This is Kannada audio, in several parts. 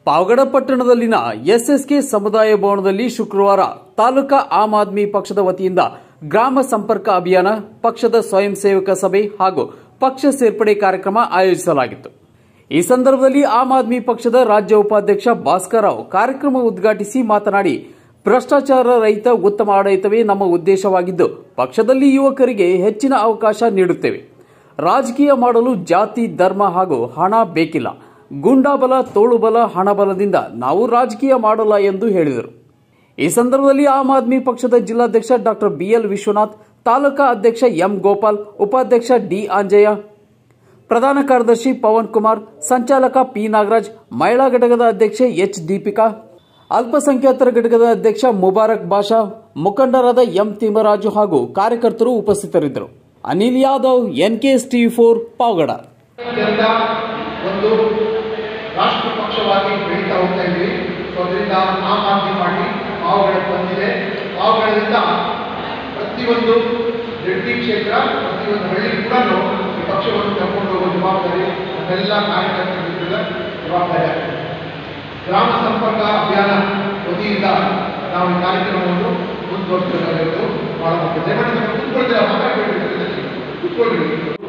ಪಾವಗಡ ಪಟ್ಟಣದಲ್ಲಿನ ಎಸ್ಎಸ್ಕೆ ಸಮುದಾಯ ಭವನದಲ್ಲಿ ಶುಕ್ರವಾರ ತಾಲೂಕಾ ಆಮ್ ಆದ್ಮಿ ಪಕ್ಷದ ವತಿಯಿಂದ ಗ್ರಾಮ ಸಂಪರ್ಕ ಅಭಿಯಾನ ಪಕ್ಷದ ಸ್ವಯಂ ಸೇವಕ ಸಭೆ ಹಾಗೂ ಪಕ್ಷ ಸೇರ್ಪಡೆ ಕಾರ್ಯಕ್ರಮ ಆಯೋಜಿಸಲಾಗಿತ್ತು ಈ ಸಂದರ್ಭದಲ್ಲಿ ಆಮ್ ಆದ್ಮಿ ಪಕ್ಷದ ರಾಜ್ಯ ಉಪಾಧ್ಯಕ್ಷ ಭಾಸ್ಕರ್ ರಾವ್ ಕಾರ್ಯಕ್ರಮ ಉದ್ಘಾಟಿಸಿ ಮಾತನಾಡಿ ಭ್ರಷ್ಟಾಚಾರ ರಹಿತ ಉತ್ತಮ ಆಡಳಿತವೇ ನಮ್ಮ ಉದ್ದೇಶವಾಗಿದ್ದು ಪಕ್ಷದಲ್ಲಿ ಯುವಕರಿಗೆ ಹೆಚ್ಚಿನ ಅವಕಾಶ ನೀಡುತ್ತೇವೆ ರಾಜಕೀಯ ಮಾಡಲು ಜಾತಿ ಧರ್ಮ ಹಾಗೂ ಹಣ ಬೇಕಿಲ್ಲ ಗುಂಡಾಬಲ ತೋಳುಬಲ ಹಣಬಲದಿಂದ ನಾವು ರಾಜಕೀಯ ಮಾಡಲ್ಲ ಎಂದು ಹೇಳಿದರು ಈ ಸಂದರ್ಭದಲ್ಲಿ ಆಮ್ ಆದ್ಮಿ ಪಕ್ಷದ ಜಿಲ್ಲಾಧ್ಯಕ್ಷ ಡಾಕ್ಟರ್ ಬಿಎಲ್ ವಿಶ್ವನಾಥ್ ತಾಲೂಕಾ ಅಧ್ಯಕ್ಷ ಎಂ ಗೋಪಾಲ್ ಉಪಾಧ್ಯಕ್ಷ ಡಿ ಆಂಜಯ್ಯ ಪ್ರಧಾನ ಕಾರ್ಯದರ್ಶಿ ಪವನ್ ಕುಮಾರ್ ಸಂಚಾಲಕ ಪಿ ನಾಗರಾಜ್ ಮಹಿಳಾ ಘಟಕದ ಅಧ್ಯಕ್ಷೆ ಎಚ್ ದೀಪಿಕಾ ಅಲ್ಪಸಂಖ್ಯಾತರ ಘಟಕದ ಅಧ್ಯಕ್ಷ ಮುಬಾರಕ್ ಬಾಷಾ ಮುಖಂಡರಾದ ಎಂ ತಿಮ್ಮರಾಜು ಹಾಗೂ ಕಾರ್ಯಕರ್ತರು ಉಪಸ್ಥಿತರಿದ್ದರು Anil Yadav NKS TV four Pavagada ಅತ್ಯಂತ ಒಂದು ರಾಷ್ಟ್ರ ಪಕ್ಷವಾಗಿ ಬೆಳೀತಾ ಹೋಗ್ತಾ ಇದ್ವಿ ಸೊ ಅದರಿಂದ ಆಮ್ ಆದ್ಮಿ ಪಾರ್ಟಿ ಪಾವಗಡಕ್ಕೆ ಬಂದಿದೆ ಪಾವಗಡದಿಂದ ಪ್ರತಿಯೊಂದು ರೆಡ್ಡಿ ಕ್ಷೇತ್ರ ಪ್ರತಿಯೊಂದು ಹಳ್ಳಿ ಕೂಡ ಈ ಪಕ್ಷವನ್ನು ಕರ್ಕೊಂಡು ಹೋಗೋ ಜವಾಬ್ದಾರಿ ನಮ್ಮೆಲ್ಲ ಕಾರ್ಯಕರ್ತರ ಜವಾಬ್ದಾರಿ ಆಗ್ತದೆ ಗ್ರಾಮ ಸಂಪರ್ಕ ಅಭಿಯಾನ ವತಿಯಿಂದ ನಾವು ಈ ಕಾರ್ಯಕ್ರಮವನ್ನು ಮುಂದುವರಿಸಬೇಕಾಗಿರೋದು ಬಹಳ ಮುಖ್ಯ ದಯಮಾಡಿ ನೀವು ಕೂತ್ಕೊಳ್ತೀರಾ ಮಾತಾಡ್ಬೇಡಿ ಕೂತ್ಕೊಳ್ರಿ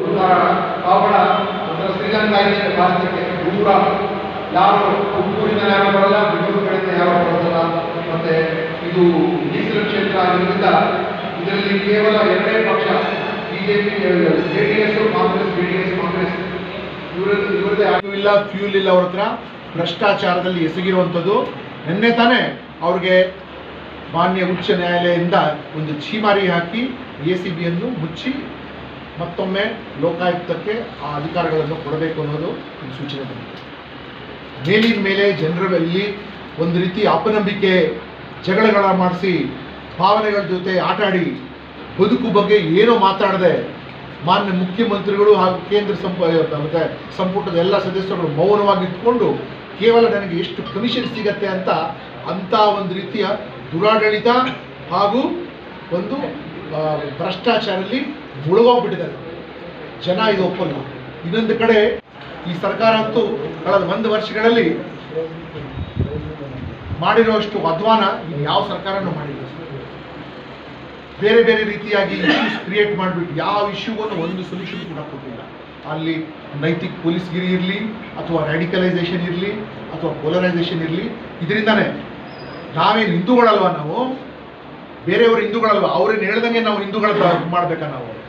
ಪಾವಗಡ ಒಂಥರ ಶ್ರೀಲಂಕಾ ಇದೆ ಭಾರತಕ್ಕೆ ದೂರ ಯಾರು ತುಮಕೂರಿಂದ ಯಾರು ಬರಲ್ಲ ಬೆಂಗಳೂರು ಕಡೆಯಿಂದ ಯಾರು ಬರೋದಿಲ್ಲ ಮತ್ತೆ ಇದು ಮೀಸಲು ಕ್ಷೇತ್ರ ಆಗಿರೋದ್ರಿಂದ ಇದರಲ್ಲಿ ಕೇವಲ ಎರಡೇ ಪಕ್ಷ BJP J D S Congress J D S Congress ಇವರದ್ದು ಇವರದೇ ಫ್ಯೂಲ್ ಇಲ್ಲ ಫ್ಯೂಲ್ ಇಲ್ಲ ಅವ್ರ ಹತ್ರ ಭ್ರಷ್ಟಾಚಾರದಲ್ಲಿ ಎಸಗಿರುವಂಥದ್ದು ನಿನ್ನೆ ತಾನೇ ಅವ್ರಿಗೆ ಮಾನ್ಯ ಉಚ್ಚ ನ್ಯಾಯಾಲಯದಿಂದ ಒಂದು ಛೀಮಾರಿ ಹಾಕಿ ಎ ಸಿ ಬಿಯನ್ನು ಮುಚ್ಚಿ ಮತ್ತೊಮ್ಮೆ ಲೋಕಾಯುಕ್ತಕ್ಕೆ ಆ ಅಧಿಕಾರಗಳನ್ನು ಕೊಡಬೇಕು ಅನ್ನೋದು ಒಂದು ಸೂಚನೆ ಬಂದಿದೆ ಮೇಲಿನ ಮೇಲೆ ಜನರಲ್ಲಿ ಒಂದು ರೀತಿ ಅಪನಂಬಿಕೆ ಜಗಳಗಳ ಮಾಡಿಸಿ ಭಾವನೆಗಳ ಜೊತೆ ಆಟಾಡಿ ಬದುಕು ಬಗ್ಗೆ ಏನೋ ಮಾತಾಡದೆ ಮಾನ್ಯ ಮುಖ್ಯಮಂತ್ರಿಗಳು ಹಾಗೂ ಕೇಂದ್ರ ಸಂಪ ಮತ್ತೆ ಸಂಪುಟದ ಎಲ್ಲ ಸದಸ್ಯರು ಮೌನವಾಗಿ ಇಟ್ಕೊಂಡು ಕೇವಲ ನನಗೆ ಎಷ್ಟು ಕಮಿಷನ್ ಸಿಗತ್ತೆ ಅಂತ ಅಂಥ ಒಂದು ರೀತಿಯ ದುರಾಡಳಿತ ಹಾಗೂ ಒಂದು ಆ, ಭ್ರಷ್ಟಾಚಾರದಲ್ಲಿ ಮುಳುಗೋಗ್ಬಿಟ್ಟಿದ್ದಾರೆ ಜನ ಇದು ಒಪ್ಪಲ್ಲ ಇನ್ನೊಂದು ಕಡೆ ಈ ಸರ್ಕಾರ ಅಂತೂ ಕಳೆದ ಒಂದು ವರ್ಷಗಳಲ್ಲಿ ಮಾಡಿರುವಷ್ಟು ಅಧ್ವಾನ ಇನ್ನು ಯಾವ ಸರ್ಕಾರನೂ ಮಾಡಿಲ್ಲ ಬೇರೆ ಬೇರೆ ರೀತಿಯಾಗಿ ಇಶ್ಯೂಸ್ ಕ್ರಿಯೇಟ್ ಮಾಡಿಬಿಟ್ಟು ಯಾವ ಇಶ್ಯೂವನ್ನು ಒಂದು ಸೊಲ್ಯೂಷನ್ ಕೂಡ ಕೊಟ್ಟಿಲ್ಲ ಅಲ್ಲಿ ನೈತಿಕ ಪೊಲೀಸ್ಗಿರಿ ಇರಲಿ ಅಥವಾ ರ್ಯಾಡಿಕಲೈಸೇಷನ್ ಇರಲಿ ಅಥವಾ ಪೋಲರೈಸೇಷನ್ ಇರಲಿ ಇದರಿಂದಾನೇ ನಾವೇನು ಹಿಂದೂಗಳಲ್ವಾ ನಾವು ಬೇರೆಯವರು ಹಿಂದೂಗಳಲ್ವಾ ಅವ್ರೇನು ಹೇಳ್ದಂಗೆ ನಾವು ಹಿಂದೂಗಳ ಮಾಡಬೇಕಾ ನಾವು